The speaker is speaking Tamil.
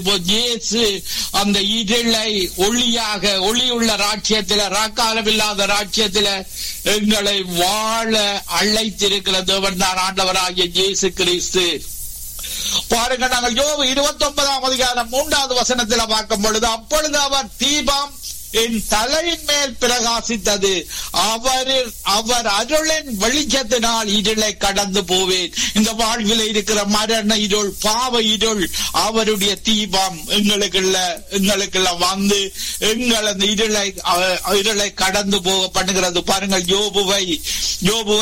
இப்போ இயேசு அந்த இருளை ஒளியாக ஒளியுள்ள ராட்சியத்தில ராக்காலமில்லாத ராட்சியத்தில எங்களை வாழ அழைத்திருக்கிற தேவன் தான் ஆண்டவராகிய இயேசு கிறிஸ்து பாருங்க நாங்கள் யோபு இருபத்தி ஒன்பதாம் அதிகாரம் மூன்றாவது வசனத்துல பார்க்கும் பொழுது அப்பொழுது அவர் தீபம் என் தலையின் மேல் பிரகாசித்தது அவர் அவர் அருளின் வெளிச்சத்தினால் இருளை கடந்து போவேன் இந்த வாழ்வில் இருக்கிற மரண இருள் பாவ இருள் அவருடைய தீபம் எங்களுக்குள்ள எங்களுக்குள்ள வந்து எங்கள் அந்த இருளை அஹ், இருளை கடந்து போக பண்ணுகிறது பாருங்கள் யோபுவை யோபுவை